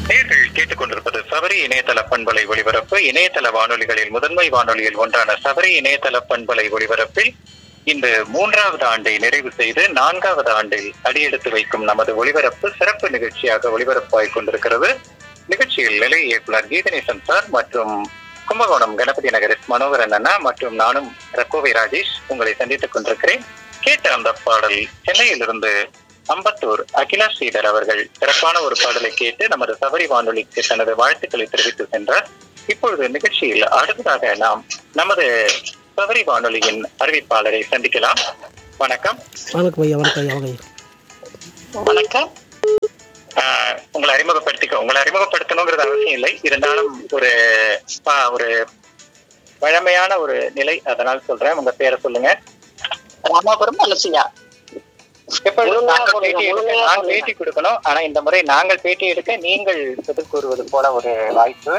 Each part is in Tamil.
நேர்கள் கேட்டுக்கொண்டிருப்பது சபரி இணையதள பண்பலை ஒளிபரப்பு இணையதள வானொலிகளில் முதன்மை வானொலியில் ஒன்றான சபரி இணையதள பண்பலை ஒளிபரப்பில் இந்த மூன்றாவது ஆண்டை நிறைவு செய்து நான்காவது ஆண்டில் அடியெடுத்து வைக்கும் நமது ஒளிபரப்பு சிறப்பு நிகழ்ச்சியாக ஒளிபரப்பாகிக் கொண்டிருக்கிறது நிகழ்ச்சியில் நிலைய இயக்குனர் கீதநேசன் சார் மற்றும் கும்பகோணம் கணபதி நகர் எஸ் மனோகரன் அண்ணா மற்றும் நானும் ரக்கோவை ராஜேஷ் உங்களை சந்தித்துக் கொண்டிருக்கிறேன் கேட்ட அந்த பாடல் சென்னையிலிருந்து அம்பத்தூர் அகிலா ஸ்ரீதர் அவர்கள் சிறப்பான ஒரு பாடலை கேட்டு நமது சபரி வானொலிக்கு தனது வாழ்த்துக்களை தெரிவித்து சென்றார் இப்பொழுது நிகழ்ச்சியில் அடுத்ததாக நாம் நமது சபரி வானொலியின் அறிவிப்பாளரை சந்திக்கலாம் வணக்கம் வணக்கம் ஐயா வணக்கம் ஐயா வணக்கம் ஐயா வணக்கம் ஆஹ், உங்களை அறிமுகப்படுத்திக்க உங்களை அறிமுகப்படுத்தணுங்கிறது அவசியம் இல்லை இருந்தாலும் ஒரு பா- ஒரு வழமையான ஒரு நிலை அதனால் சொல்றேன் உங்க பேரை சொல்லுங்க ராமாபுரம் அலசியா எப்பொழுதும் முழுமையா நாங்கள் சொல்லுங்க, பேட்டி எடுக்க முழுமையா நான் சொல்லுங்க. பேட்டி கொடுக்கணும் ஆனா இந்த முறை நாங்கள் பேட்டி எடுக்க நீங்கள் பதில் கூறுவது போல ஒரு வாய்ப்பு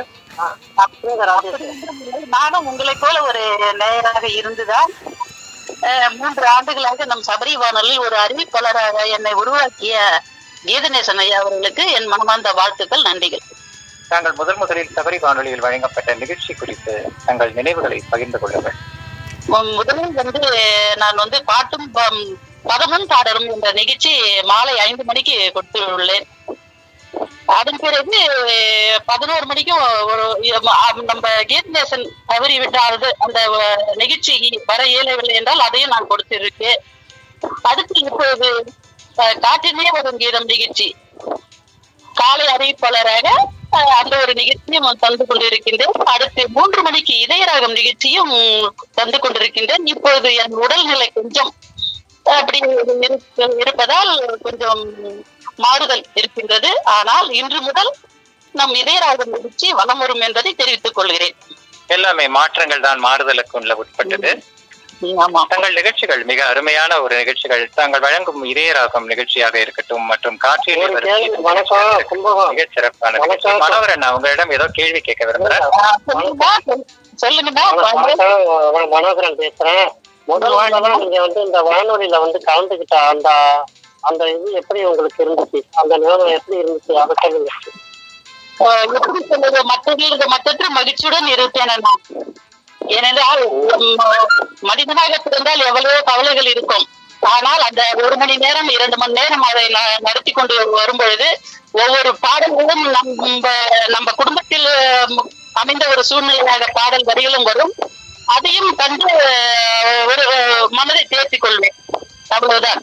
நானும் உங்களை போல ஒரு நேயராக இருந்துதான் அஹ், மூன்று ஆண்டுகளாக நம் சபரி வானொலியில் ஒரு அறிவிப்பாளராக என்னை உருவாக்கிய கீதநேசன் ஐயா அவர்களுக்கு என் மனமார்ந்த வாழ்த்துக்கள் நன்றிகள் தாங்கள் முதல் முதலில் சபரி வானொலியில் வழங்கப்பட்ட நிகழ்ச்சி குறித்து தங்கள் நினைவுகளை பகிர்ந்து கொள்ளுங்கள் மு- முதலில் வந்து நான் வந்து பாட்டும் பம்- பதமும் பாடலும் என்ற நிகழ்ச்சி மாலை ஐந்து மணிக்கு கொடுத்துள்ளேன் அதன் பிறகு பதினோரு மணிக்கும் ஒரு அஹ், நம்ம கீதநேசன் தவறி விட்டால் அந்த அஹ், நிகழ்ச்சி வர இயலவில்லை என்றால் அதையும் நான் கொடுத்திருக்கேன் அடுத்து இப்போது அஹ், காற்றினே வரும் கீதம் நிகழ்ச்சி காலை அறிவிப்பாளராக அஹ், அந்த ஒரு நிகழ்ச்சியும் தந்து கொண்டிருக்கின்றேன் அடுத்து மூன்று மணிக்கு இதயராகம் நிகழ்ச்சியும் தந்து கொண்டிருக்கின்றேன் இப்பொழுது என் உடல்நிலை கொஞ்சம் அப்படி இருப்ப- இருப்பதால் கொஞ்சம் மாறுதல் இருக்கின்றது ஆனால் இன்று முதல் நம் இதயராகம் நிகழ்ச்சி வலம் வரும் என்பதை தெரிவித்துக் கொள்கிறேன் எல்லாமே மாற்றங்கள் தான் மாறுதலுக்கு உள்ள உட்பட்டது ஆமா தங்கள் நிகழ்ச்சிகள் மிக அருமையான ஒரு நிகழ்ச்சிகள் தாங்கள் வழங்கும் இதயராகம் நிகழ்ச்சியாக இருக்கட்டும் மற்றும் காற்றில் ஒரு வரும் கேள்வி கீதம் வணக்கம் நிகழ்ச்சியாக கும்பகோணம் மிகச் சிறப்பான நிகழ்ச்சி வணக்கம். மனோகரன் நான் உங்களிடம் ஏதோ கேள்வி கேட்க விரும்புறேன் ஆஹ் சொல்லுங்கண்ணா, சொல்- சொல்லுங்கண்ணா வணக்கம் வணக்கம் மனோகரன் பேசுறேன் முதல் முதலா நீங்க வந்து இந்த வானொலியில வந்து கலந்துகிட்ட அந்த அந்த இது எப்படி உங்களுக்கு இருந்துச்சு அந்த நிலைமை எப்படி இருந்துச்சு அதை சொல்லுங்க ஆஹ் எப்படி சொல்வது மற்றவர்களுக்கு மற்றற்ற மகிழ்ச்சியுடன் இருப்பேன் நான் ஏனென்றால் உம், மனிதனாக பிறந்தால் எவ்வளவோ கவலைகள் இருக்கும் ஆனால் அந்த ஒரு மணி நேரம் இரண்டு மணி நேரம் அதை ந- நடத்தி கொண்டு வரும் பொழுது ஒவ்வொரு பாடல்களும் நம்ம நம்ம குடும்பத்தில் உம், அமைந்த ஒரு சூழ்நிலையாக பாடல் வரிகளும் வரும் அதையும் கண்டு ஆஹ், ஒரு ஆஹ், மனதை தேர்த்திக் கொள்வேன் அவ்வளவுதான்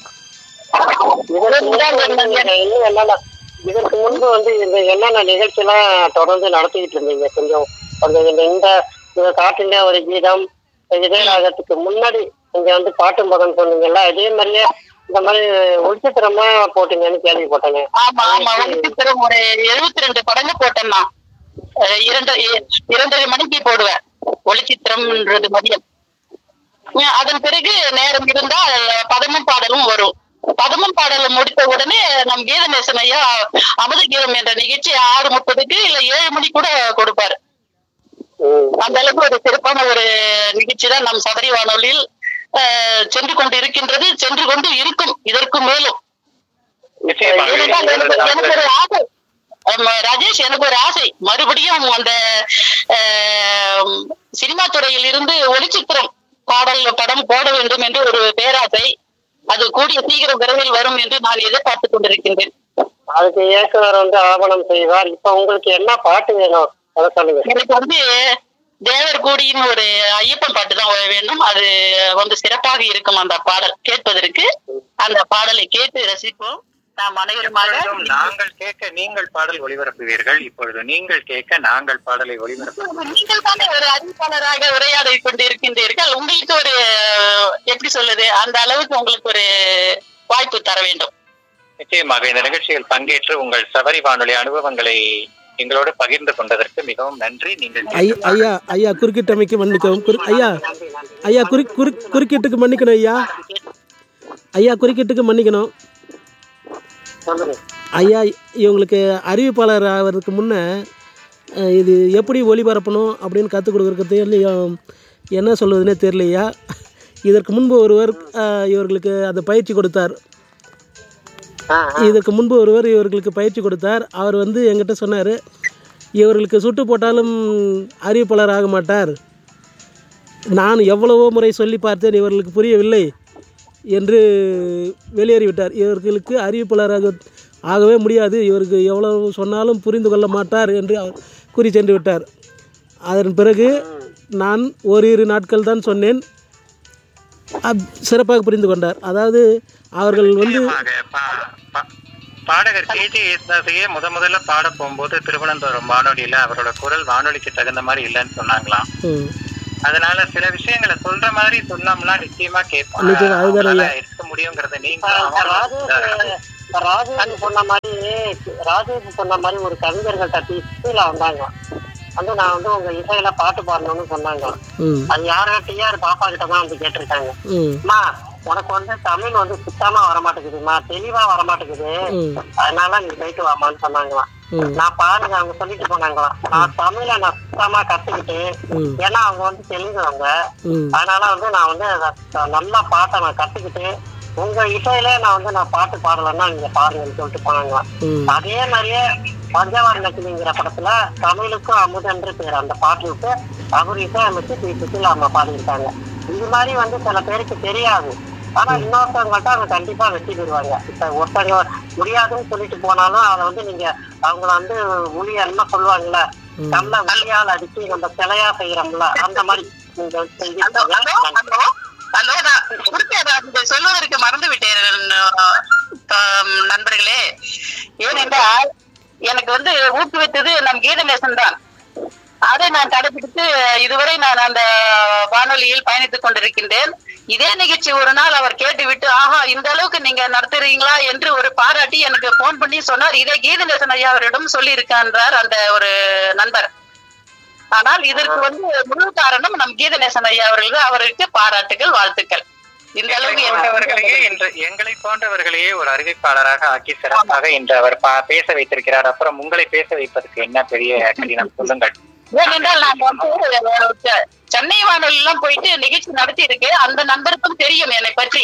இதற்கு முன்பு வந்து நீங்க இன்னும் என்னென்ன இதற்கு முன்பு வந்து இந்த என்னென்ன நிகழ்ச்சி எல்லாம் தொடர்ந்து நடத்திக்கிட்டு இருந்தீங்க கொஞ்சம் கொஞ்சம் இந்த இந்த இந்த காட்டிலே ஒரு கீதம் இதயராகத்துக்கு முன்னாடி நீங்க வந்து பாட்டும் பதம் சொன்னீங்கல்ல இதே மாதிரியே இந்த மாதிரி ஒளிச்சித்திரமா போட்டீங்கன்னு கேள்விப்பட்டேங்க ஆமா ஆமா ஒலிக்கு பெரும் ஒரு எழுபத்தி ரெண்டு படங்க போட்டேன்னா அஹ் இரண்டு இ- இரண்டரை மணிக்கு போடுவேன் ஒளிச்சித்திரம்ன்றது மதியம் அஹ் அதன் பிறகு நேரம் இருந்தால் பதமும் பாடலும் வரும் பதமும் பாடலும் முடித்த உடனே நம் கீதநேசன் ஐயா அமுத கீதம் என்ற நிகழ்ச்சி ஆறு முப்பதுக்கு இல்ல ஏழு மணி கூட கொடுப்பாரு ம். அந்த அளவுக்கு ஒரு சிறப்பான ஒரு நிகழ்ச்சி தான் நம் சபரி வானொலியில் அஹ், சென்று கொண்டு இருக்கின்றது சென்று கொண்டு இருக்கும் இதற்கு மேலும் நிச்சயமாக ஏனென்றால் எனக்கு எனக்கு ஒரு தாங்கள் ஆசை ஆமா, ராஜேஷ் எனக்கு ஒரு ஆசை மறுபடியும் அந்த ஆம், சினிமா துறையில் இருந்து ஒளிச்சித்திரம் பாடல் படம் போட வேண்டும் என்று ஒரு பேராசை அது கூடிய சீக்கிரம் விரைவில் வரும் என்று நான் எதிர்பார்த்துக் கொண்டிருக்கின்றேன் அதுக்கு இயக்குனர் வந்து ஆவணம் செய்வார் இப்ப உங்களுக்கு என்ன பாட்டு வேணும் அதை சொல்லுங்க எனக்கு வந்து தேவர் கூடியின் ஒரு ஐயப்பன் பாட்டு தான் வேண்டும் அது வந்து சிறப்பாக இருக்கும் அந்த பாடல் கேட்பதற்கு அந்த பாடலை கேட்டு ரசிப்போம் நாம் அனைவருமாக எப்பொழுதும் நாங்கள் கேட்க நீங்கள் பாடல் ஒளிபரப்புவீர்கள் இப்பொழுது நீங்கள் கேட்க நாங்கள் பாடலை ஒளிபரப்பு நீங்கள் தானே ஒரு அறிவிப்பாளராக உரையாடி கொண்டு இருக்கின்றீர்கள் உங்களுக்கு ஒரு எப்படி சொல்லுது அந்த அளவுக்கு உங்களுக்கு ஒரு வாய்ப்பு தர வேண்டும் நிச்சயமாக இந்த நிகழ்ச்சியில் பங்கேற்று உங்கள் சபரி வானொலி அனுபவங்களை எங்களோடு பகிர்ந்து கொண்டதற்கு மிகவும் நன்றி நீங்கள் ஐயா ஐயா ஐயா குறுக்கிட்டமைக்கு மன்னிக்கவும் குறு ஐயா ஐயா குறு குறு குறுக்கீட்டுக்கு மன்னிக்கணும் ஐயா ஐயா குறுக்கீட்டுக்கு மன்னிக்கணும் சொல்லுங்க ஐயா இவங்களுக்கு அறிவிப்பாளர் ஆகிறதுக்கு முன்னே அஹ், இது எப்படி ஒளிபரப்பணும் அப்படின்னு கற்றுக் கொடுக்குறதுக்கு என்ன சொல்வதுனே தெரியலையா இதற்கு முன்பு ஒருவர் அஹ், இவர்களுக்கு அந்த பயிற்சி கொடுத்தார் ஆ, இதற்கு முன்பு ஒருவர் இவர்களுக்கு பயிற்சி கொடுத்தார் அவர் வந்து என்கிட்ட சொன்னார் இவர்களுக்கு சுட்டு போட்டாலும் அறிவிப்பாளர் ஆக மாட்டார் நான் எவ்வளவோ முறை சொல்லி பார்த்தேன் இவர்களுக்கு புரியவில்லை என்று வெளியேறிவிட்டார் இவர்களுக்கு அறிவிப்பாளராக ஆகவே முடியாது இவருக்கு எவ்வளவு சொன்னாலும் புரிந்து கொள்ள மாட்டார் என்று அவர் கூறி சென்று விட்டார் அதன் பிறகு நான் ஓரிரு நாட்கள் தான் சொன்னேன் அப்- சிறப்பாக புரிந்து கொண்டார் அதாவது அவர்கள் வந்து நிச்சயமாக. பா- பா- பாடகர் கேஜே யேசுதாஸையே முத முதல்ல பாட போகும்போது திருவனந்தபுரம் வானொலியில அவரோட குரல் வானொலிக்கு தகுந்த மாதிரி இல்லைன்னு சொன்னாங்களாம் ம், அதனால சில விஷயங்களை சொல்ற மாதிரி சொன்னோம்னா நிச்சயமா கேட்பாங்க நிச்சயம், அதுதான் அவங்களால இருக்க முடியுங்கிறத நீங்க ராஜேஷ் ராஜேஷ் சொன்ன மாதிரி ராஜேஷ் சொன்ன மாதிரி ஒரு கவிஞர்கள்ட்ட கீழே வந்தாங்க வந்து நான் வந்து உங்க இசையில பாட்டு பாடணும்னு சொன்னாங்க ம் அது யார்கிட்டயா அது பாப்பா கிட்ட தான் வந்து கேட்டிருக்காங்க ம் அம்மா உனக்கு வந்து தமிழ் வந்து சுத்தமா வரமாட்டேங்குதுமா தெளிவா வரமாட்டேங்குது ம் அதனால நீ போயிட்டு வாமான்னு சொன்னாங்களாம் ம் நான் பாருங்க அவங்க சொல்லிட்டு போனாங்களாம் நான் தமிழை நான் சுத்தமா கத்துக்கிட்டு ம் ஏன்னா அவங்க வந்து தெலுங்குவங்க ம் அதனால வந்து நான் வந்து அத நல்லா பாட்டை நான் கத்துக்கிட்டு உங்க இசையில நான் வந்து நான் பாட்டு பாடலன்னா நீங்க பாருங்கன்னு சொல்லிட்டு போனாங்களாம் ம் அதே மாதிரியே பஞ்சவாரி லட்சுமிங்கிற படத்துல தமிழுக்கும் அமுதன்று பேர் அந்த பாட்டுக்கு அவர் இசையமைச்சு பி சுசிலா அம்மா பாடியிருக்காங்க இது மாதிரி வந்து சில பேருக்கு தெரியாது ஆனா இன்னொருத்தவங்கள்ட்ட அவங்க கண்டிப்பா வெற்றி பெறுவாங்க இப்ப ஒருத்தவங்க முடியாதுன்னு சொல்லிட்டு போனாலும் அதை வந்து நீங்க அவங்கள வந்து ஊழியர்னா சொல்லுவாங்கல்ல நம்ம ஊழியால் அடிச்சு நம்ம சிலையா செய்யறோம்ல அந்த மாதிரி நீங்க ஹலோ செஞ்சிருக்கீங்க ஹலோ ஹலோ நான் குறிப்பேன் இதை சொல்வதற்கு மறந்து விட்டேன் ஆம், நண்பர்களே ஏனென்றால் எனக்கு வந்து ஊக்குவித்தது நம் கீதநேசன் தான் அதை நான் கடைபிடித்து இதுவரை நான் அந்த வானொலியில் பயணித்துக் கொண்டிருக்கின்றேன் இதே நிகழ்ச்சி ஒரு நாள் அவர் கேட்டுவிட்டு ஆஹா இந்த அளவுக்கு நீங்க நடத்துறீங்களா என்று ஒரு பாராட்டி எனக்கு போன் பண்ணி சொன்னார் இதே கீதநேசன் ஐயா அவரிடம் சொல்லி இருக்கின்றார் அந்த ஒரு நண்பர் ஆனால் இதற்கு வந்து முழு காரணம் நம் கீதநேசன் ஐயா அவர்களுக்கு அவருக்கு பாராட்டுகள் வாழ்த்துக்கள் இந்த அளவுக்கு போன்றவர்களையே எனக்கு இன்று எங்களை போன்றவர்களையே ஒரு அறிவிப்பாளராக ஆக்கி சிறப்பாக இன்று அவர் பா- பேச வைத்திருக்கிறார் அப்புறம் உங்களை பேச வைப்பதற்கு என்ன பெரிய கடினம் சொல்லுங்கள் ஏனென்றால் நான் வந்து அஹ், சென்னை வானொலி எல்லாம் போயிட்டு நிகழ்ச்சி நடத்தி இருக்கு அந்த நண்பருக்கும் தெரியும் என்னை பற்றி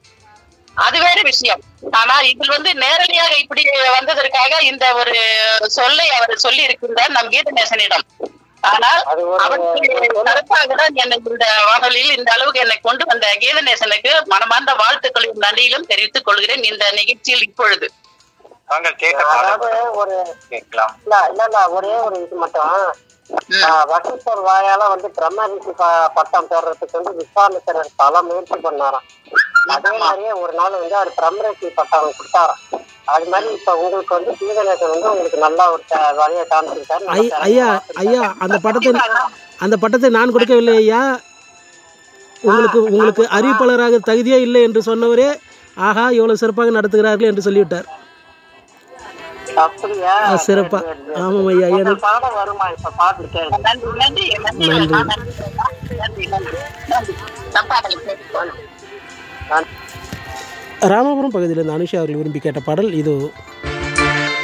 அது வேற விஷயம் ஆனா இதில் வந்து நேரடியாக இப்படி வந்ததற்காக இந்த ஒரு சொல்லை அவர் சொல்லி இருக்கின்றார் நம் கீதநேசனிடம் ஆனால் அது ஒரு அவருக்கு சிறப்பாக தான் என்னை இந்த வானொலியில் இந்த அளவுக்கு என்னை கொண்டு வந்த கீதநேசனுக்கு மனமார்ந்த வாழ்த்துக்களையும் நன்றியிலும் தெரிவித்துக் கொள்கிறேன் இந்த நிகழ்ச்சியில் இப்பொழுது தாங்கள் கேட்ட அதாவது பாடல் ஒரு கேட்கலாம் இல்ல இல்ல இல்ல ஒரே ஒரு இது மட்டும் ம். ஆஹ் வசிஷ்டர் வாயால வந்து பிரம்ம ரிஷி ப- பட்டம் பெறறதுக்கு வந்து விஸ்வாமித்திரர் பல முயற்சி பண்ணாராம் அதே மாதிரியே ஒரு நாள் வந்து அவர் பிரம்ம ரிஷி பட்டம் கொடுத்தாராம் அது மாதிரி இப்ப உங்களுக்கு வந்து சீதநேசன் வந்து உங்களுக்கு நல்லா ஒரு த- வழியை காமிச்சிருக்காரு ஐ ஐயா ஐயா அந்த படத்தை அந்த பட்டத்தை நான் கொடுக்கவில்லை ஐயா உங்களுக்கு உங்களுக்கு அறிவிப்பாளராக தகுதியே இல்லை என்று சொன்னவரே ஆஹா இவ்வளவு சிறப்பாக நடத்துகிறார்கள் என்று சொல்லிவிட்டார் அப்படியா ஆ, சிறப்பா சரி, சரி, சரி. ஆமாம் ஐயா அந்த எனக்கு பாடம் வருமா இப்ப பாட்டு கேளுங்க நன்றி நன்றி நன்றி நன்றி. நன்றி நன்றி நன்றி நன்றி நம்பாடலை கேட்டுக்கொள். நான் ராமபுரம் பகுதியிலிருந்து அனுஷா அவர்கள் விரும்பி கேட்ட பாடல் இது